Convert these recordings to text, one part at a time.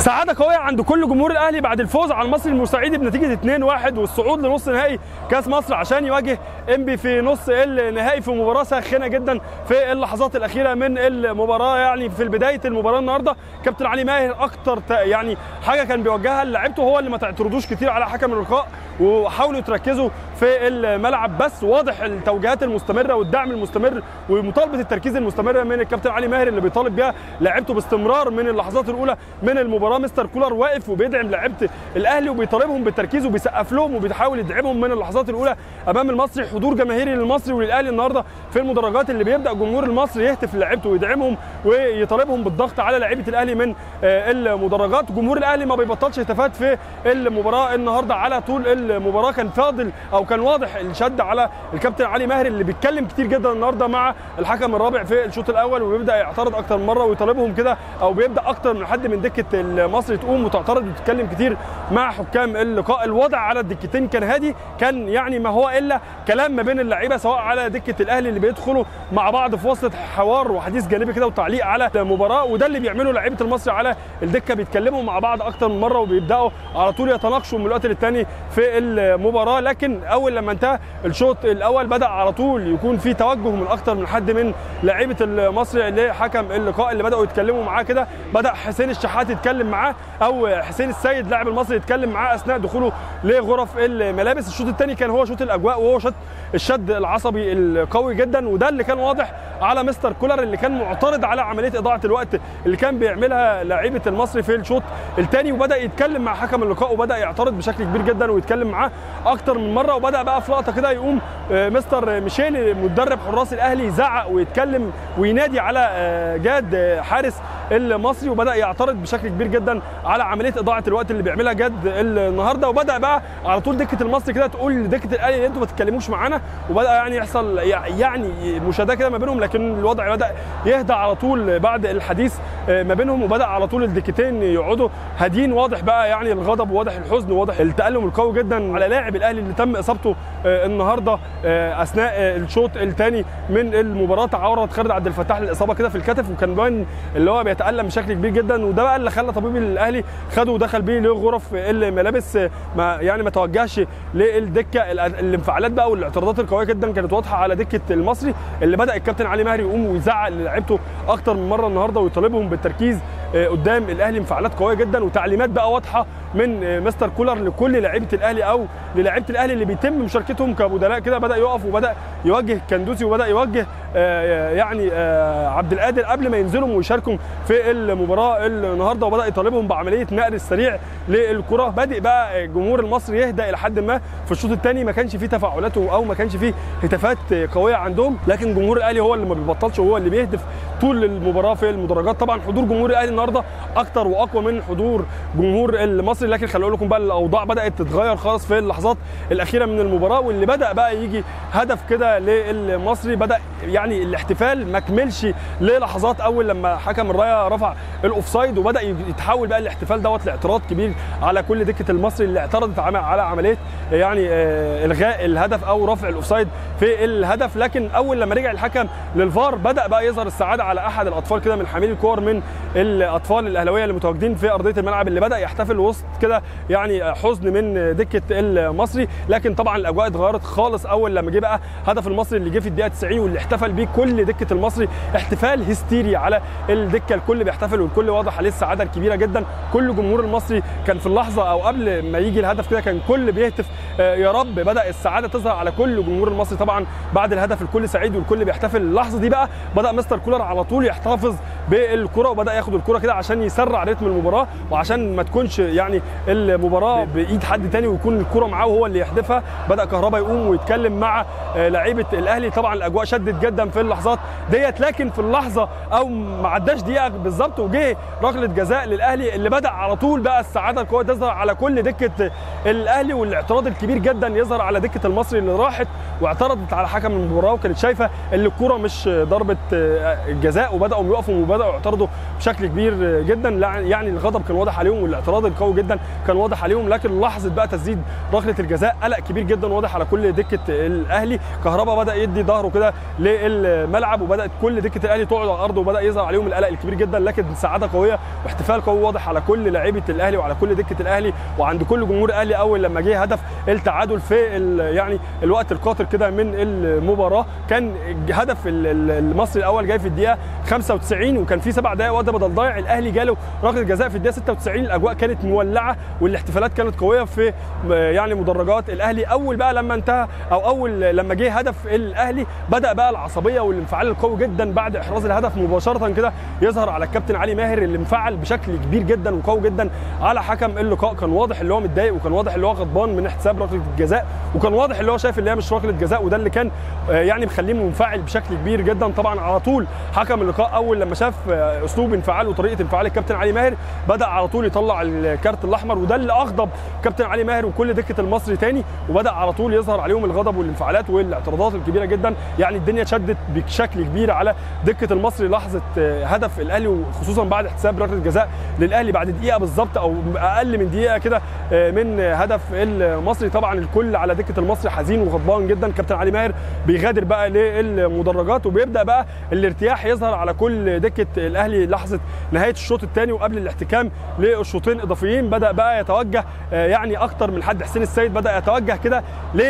سعاده قويه عند كل جمهور الاهلي بعد الفوز على المصري المستعيدي بنتيجه 2-1 والصعود لنص نهائي كاس مصر عشان يواجه انبي في نص النهائي في مباراه ساخنه جدا في اللحظات الاخيره من المباراه يعني في بدايه المباراه النهارده كابتن علي ماهر اكتر يعني حاجه كان بيوجهها لعيبته هو اللي ما تعترضوش كتير على حكم اللقاء وحاولوا تركزوا في الملعب بس واضح التوجيهات المستمره والدعم المستمر ومطالبه التركيز المستمره من الكابتن علي ماهر اللي بيطالب بيها لعيبته باستمرار من اللحظات الاولى من المباراه مستر كولر واقف وبيدعم لعيبه الاهلي وبيطالبهم بالتركيز وبيسقف لهم وبيحاول يدعمهم من اللحظات الاولى امام المصري حضور جماهيري للمصري وللاهلي النهارده في المدرجات اللي بيبدا جمهور المصري يهتف لعيبته ويدعمهم ويطالبهم بالضغط على لعيبه الاهلي من المدرجات جمهور الاهلي ما بيبطلش هتافات في المباراه النهارده على طول المباراه كان فاضل او كان واضح الشد على الكابتن علي ماهر اللي بيتكلم كتير جدا النهارده مع الحكم الرابع في الشوط الاول وبيبدا يعترض اكتر من مره ويطالبهم كده او بيبدا اكتر من حد من دكه المصري تقوم وتعترض وتتكلم كتير مع حكام اللقاء الوضع على الدكتين كان هادي كان يعني ما هو الا كلام ما بين اللعيبه سواء على دكه الاهلي اللي بيدخلوا مع بعض في وسط حوار وحديث جانبي كده وتعليق على المباراه وده اللي بيعمله لعيبه المصري على الدكه بيتكلموا مع بعض اكتر من مره وبيبداوا على طول يتناقشوا من الوقت للتاني في المباراه لكن اول لما انتهى الشوط الاول بدا على طول يكون في توجه من اكتر من حد من لعيبه المصري لحكم اللقاء اللي بداوا يتكلموا معاه كده بدا حسين الشحات يتكلم معاه او حسين السيد لاعب المصري يتكلم معاه اثناء دخوله لغرف الملابس الشوط الثاني كان هو شوط الاجواء وهو شوط الشد العصبي القوي جدا وده اللي كان واضح على مستر كولر اللي كان معترض على عمليه اضاعه الوقت اللي كان بيعملها لعيبه المصري في الشوط الثاني وبدا يتكلم مع حكم اللقاء وبدا يعترض بشكل كبير جدا ويتكلم معاه اكتر من مره وبدا بقى في لقطه كده يقوم مستر ميشيل مدرب حراس الاهلي يزعق ويتكلم وينادي على جاد حارس المصري وبدا يعترض بشكل كبير جدا على عمليه اضاعه الوقت اللي بيعملها جد النهارده وبدا بقى على طول دكه المصري كده تقول لدكه الاهلي انتوا ما تتكلموش معانا وبدا يعني يحصل يعني مشاده كده ما بينهم لكن الوضع بدا يهدى على طول بعد الحديث ما بينهم وبدا على طول الدكتين يقعدوا هاديين واضح بقى يعني الغضب وواضح الحزن وواضح التالم القوي جدا على لاعب الاهلي اللي تم اصابته النهارده اثناء الشوط الثاني من المباراه تعرض خالد عبد الفتاح للاصابه كده في الكتف وكان باين اللي هو بيتالم بشكل كبير جدا وده بقى اللي خلى طبيب الاهلي خده ودخل بيه لغرف الملابس ما يعني ما توجهش للدكه الانفعالات بقى والاعتراضات القويه جدا كانت واضحه على دكه المصري اللي بدا الكابتن علي ماهر يقوم ويزعق للاعيبته اكتر من مره النهارده ويطالبهم بالتركيز قدام الاهلي انفعالات قويه جدا وتعليمات بقى واضحه من مستر كولر لكل لعيبه الاهلي او للاعيبه الاهلي اللي بيتم مشاركتهم كبدلاء كده بدا يقف وبدا يوجه كندوسي وبدا يوجه يعني عبد القادر قبل ما ينزلوا ويشاركوا في المباراه النهارده وبدا يطالبهم بعمليه نقل السريع للكره بادئ بقى الجمهور المصري يهدى الى حد ما في الشوط الثاني ما كانش فيه تفاعلات او ما كانش فيه هتافات قويه عندهم لكن جمهور الاهلي هو اللي ما بيبطلش وهو اللي بيهدف طول المباراه في المدرجات طبعا حضور جمهور الاهلي النهارده اكتر واقوى من حضور جمهور المصري لكن خليني اقول لكم بقى الاوضاع بدات تتغير خالص في اللحظات الاخيره من المباراه واللي بدا بقى يجي هدف كده للمصري بدا يعني الاحتفال ما كملش للحظات اول لما حكم الرايه رفع الاوفسايد وبدا يتحول بقى الاحتفال دوت لاعتراض كبير على كل دكه المصري اللي اعترضت على عمليه يعني الغاء الهدف او رفع الاوفسايد في الهدف لكن اول لما رجع الحكم للفار بدا بقى يظهر السعاده على احد الاطفال كده من حاملي الكور من الاطفال الاهلاويه اللي متواجدين في ارضيه الملعب اللي بدا يحتفل وسط كده يعني حزن من دكه المصري لكن طبعا الاجواء اتغيرت خالص اول لما جه بقى هدف المصري اللي جه في الدقيقه 90 واللي احتفل بيه كل دكه المصري احتفال هستيري على الدكه الكل بيحتفل والكل واضح عليه السعاده الكبيره جدا كل جمهور المصري كان في اللحظه او قبل ما يجي الهدف كده كان كل بيهتف يا رب بدا السعاده تظهر على كل جمهور المصري طبعا بعد الهدف الكل سعيد والكل بيحتفل اللحظه دي بقى بدا مستر كولر على طول يحتفظ بالكره وبدا ياخد الكره كده عشان يسرع رتم المباراه وعشان ما تكونش يعني المباراه بايد حد تاني ويكون الكره معاه وهو اللي يحدفها بدا كهربا يقوم ويتكلم مع لعيبه الاهلي طبعا الاجواء شدت جدا في اللحظات ديت لكن في اللحظه او ما عداش دقيقه بالظبط وجه ركله جزاء للاهلي اللي بدا على طول بقى السعاده القويه تظهر على كل دكه الاهلي والاعتراض الكبير جدا يظهر على دكه المصري اللي راحت واعترضت على حكم المباراه وكانت شايفه ان الكوره مش ضربه جزاء وبداوا يقفوا وبداوا يعترضوا بشكل كبير جدا يعني الغضب كان واضح عليهم والاعتراض القوي جدا كان واضح عليهم لكن لحظه بقى تسديد ركله الجزاء قلق كبير جدا واضح على كل دكه الاهلي كهربا بدا يدي ظهره كده للملعب وبدات كل دكه الاهلي تقعد على الارض وبدا يظهر عليهم القلق الكبير جدا لكن سعاده قويه واحتفال قوي واضح على كل لاعيبه الاهلي وعلى كل دكه الاهلي وعند كل جمهور الاهلي اول لما جه هدف التعادل في يعني الوقت القاتل كده من المباراه كان هدف المصري الاول جاي في الدقيقه 95 وكان في سبع دقائق وقت بدل ضايع الاهلي جاله ركله جزاء في الدقيقه 96 الاجواء كانت مولعه والاحتفالات كانت قويه في يعني مدرجات الاهلي اول بقى لما انتهى او اول لما جه هدف الاهلي بدا بقى العصبيه والانفعال القوي جدا بعد احراز الهدف مباشره كده يظهر على الكابتن علي ماهر اللي انفعل بشكل كبير جدا وقوي جدا على حكم اللقاء كان واضح اللي هو متضايق وكان واضح اللي هو غضبان من احتساب ركله الجزاء وكان واضح اللي هو شايف اللي هي مش ركله جزاء وده اللي كان يعني مخليه منفعل بشكل كبير جدا طبعا على طول حكم اللقاء اول لما شاف اسلوب انفعال وطريقه انفعال الكابتن علي ماهر بدا على طول يطلع الكارت الاحمر وده اللي اغضب كابتن علي ماهر وكل دكه المصري تاني وبدا على طول يظهر عليهم الغضب والانفعالات والاعتراضات الكبيره جدا يعني الدنيا شدت بشكل كبير على دكه المصري لحظه هدف الاهلي وخصوصا بعد احتساب ركله جزاء للاهلي بعد دقيقه بالظبط او اقل من دقيقه كده من هدف المصري طبعا الكل على دكه المصري حزين وغضبان جدا كابتن علي ماهر بيغادر بقى للمدرجات وبيبدا بقى الارتياح يظهر على كل دكه الاهلي لحظه نهايه الشوط الثاني وقبل الاحتكام للشوطين اضافيين بدا بقى يتوجه يعني اكتر من حد حسين السيد بدا يتوجه كده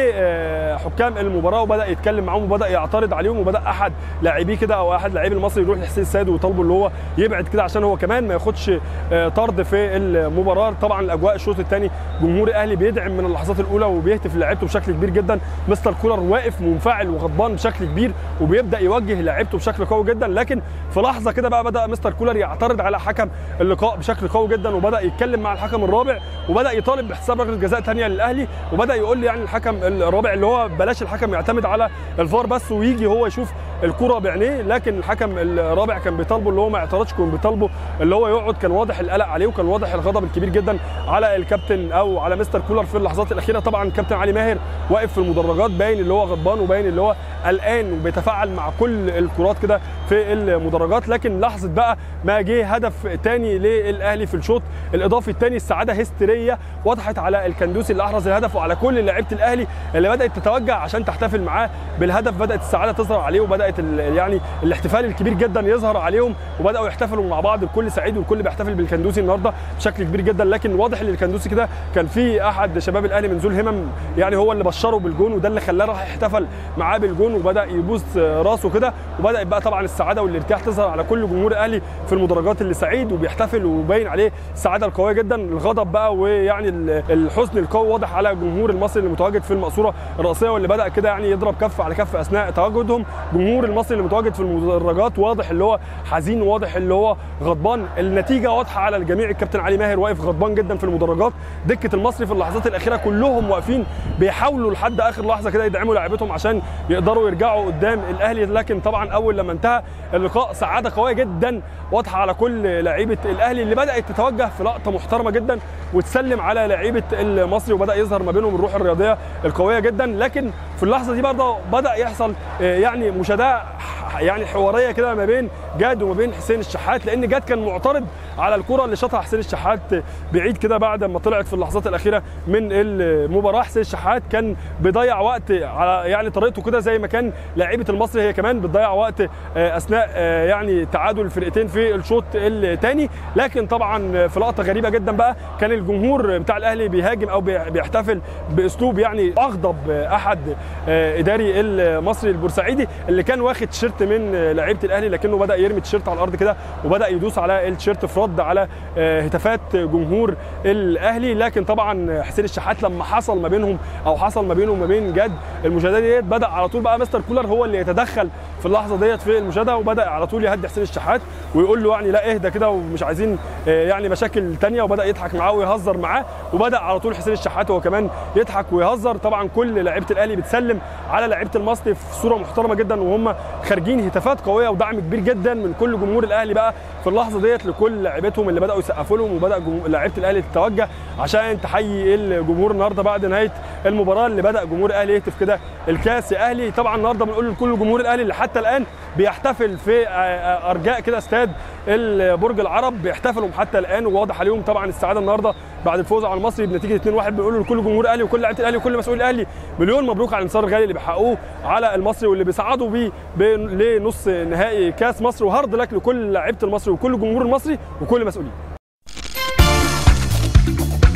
لحكام المباراه وبدا يتكلم معاهم وبدا يعترض عليهم وبدا احد لاعبيه كده او احد لاعبي المصري يروح لحسين السيد ويطالبه اللي هو يبعد كده عشان هو كمان ما ياخدش طرد في المباراه طبعا الاجواء الشوط الثاني جمهور الاهلي بيدعم من اللحظات الاولى وبيهتف للاعيبته بشكل كبير جدا مستر كولر واقف منفعل وغضبان بشكل كبير وبيبدا يوجه لاعيبته بشكل قوي جدا لكن في لحظه كده بقى بدا مستر كولر يعترض على حكم اللقاء بشكل قوي جدا وبدا يتكلم مع الحكم الرابع وبدا يطالب باحتساب ركله جزاء ثانيه للاهلي وبدا يقول لي يعني الحكم الرابع اللي هو بلاش الحكم يعتمد على الفار بس ويجي هو يشوف الكره بعينيه لكن الحكم الرابع كان بيطالبه اللي هو ما اعترضش كان بيطالبه اللي هو يقعد كان واضح القلق عليه وكان واضح الغضب الكبير جدا على الكابتن او على مستر كولر في اللحظات الاخيره طبعا الكابتن علي ماهر واقف في المدرجات باين اللي هو غضبان وباين اللي هو قلقان وبيتفاعل مع كل الكرات كده في المدرجات لكن لحظه بقى ما جه هدف ثاني للاهلي في الشوط الاضافي الثاني السعاده هستيريه وضحت على الكندوسي اللي احرز الهدف وعلى كل لعيبه الاهلي اللي بدات تتوجه عشان تحتفل معاه بالهدف بدات السعاده تظهر عليه وبدات يعني الاحتفال الكبير جدا يظهر عليهم وبداوا يحتفلوا مع بعض الكل سعيد والكل بيحتفل بالكندوسي النهارده بشكل كبير جدا لكن واضح ان الكندوسي كده كان في احد شباب الاهلي من ذو الهمم يعني هو اللي بشره بالجون وده اللي خلاه راح يحتفل معاه بالجون وبدا يبوس راسه كده وبدات بقى طبعا السعاده والارتياح تظهر على كل جمهور الاهلي في المدرجات اللي سعيد وبيحتفل وباين عليه السعاده القويه جدا الغضب بقى ويعني الحزن القوي واضح على الجمهور المصري اللي متواجد في المقصوره الرئيسيه واللي بدا كده يعني يضرب كف على كف اثناء تواجدهم جمهور المصري اللي متواجد في المدرجات واضح اللي هو حزين واضح اللي هو غضبان النتيجه واضحه على الجميع الكابتن علي ماهر واقف غضبان جدا في المدرجات دكه المصري في اللحظات الاخيره كلهم واقفين بيحاولوا لحد اخر لحظه كده يدعموا لاعيبتهم عشان يقدروا يرجعوا قدام الاهلي لكن طبعا اول لما انتهى اللقاء سعاده قويه جدا واضحه على كل لعيبه الاهلي اللي بدات تتوجه في لقطه محترمه جدا وتسلم على لعيبه المصري وبدا يظهر ما بينهم الروح الرياضيه القويه جدا لكن في اللحظه دي برضه بدا يحصل يعني مشاده يعني حواريه كده ما بين جاد وما بين حسين الشحات لان جاد كان معترض على الكره اللي شاطها حسين الشحات بعيد كده بعد ما طلعت في اللحظات الاخيره من المباراه حسين الشحات كان بيضيع وقت على يعني طريقته كده زي ما كان لاعيبه المصري هي كمان بتضيع وقت اثناء يعني تعادل الفرقتين في الشوط الثاني لكن طبعا في لقطه غريبه جدا بقى كان الجمهور بتاع الاهلي بيهاجم او بيحتفل باسلوب يعني اغضب احد اداري المصري البورسعيدي اللي كان واخد تيشيرت من لعيبه الاهلي لكنه بدا يرمي التيشيرت على الارض كده وبدا يدوس على التيشيرت في رد على هتافات جمهور الاهلي لكن طبعا حسين الشحات لما حصل ما بينهم او حصل ما بينه وما بين جد المشاهده ديت بدا على طول بقى مستر كولر هو اللي يتدخل في اللحظه ديت في المشاهده وبدا على طول يهدي حسين الشحات ويقول له يعني لا اهدى كده ومش عايزين يعني مشاكل ثانيه وبدا يضحك معاه ويهزر معاه وبدا على طول حسين الشحات هو كمان يضحك ويهزر طبعا كل لعيبه الاهلي بتسلم على لعيبه المصري في صوره محترمه جدا وهم خارجين هتافات قويه ودعم كبير جدا من كل جمهور الاهلي بقى في اللحظه ديت لكل لاعيبتهم اللي بداوا يسقفوا لهم وبدا لعيبه الاهلي تتوجه عشان تحيي الجمهور النهارده بعد نهايه المباراه اللي بدا جمهور الاهلي يهتف كده الكاس يا اهلي طبعا النهارده بنقول لكل جمهور الاهلي اللي حتى الان بيحتفل في ارجاء كده استاد برج العرب بيحتفلوا حتى الان وواضح عليهم طبعا السعاده النهارده بعد الفوز على المصري بنتيجه 2-1 بنقول لكل جمهور الاهلي وكل لعيبه الاهلي وكل مسؤول الاهلي مليون مبروك على الانتصار الغالي اللي بيحققوه على المصري واللي بيصعدوا بيه لنص نهائي كاس مصر وهارد لك لكل لعيبه المصري وكل الجمهور المصري وكل مسؤولين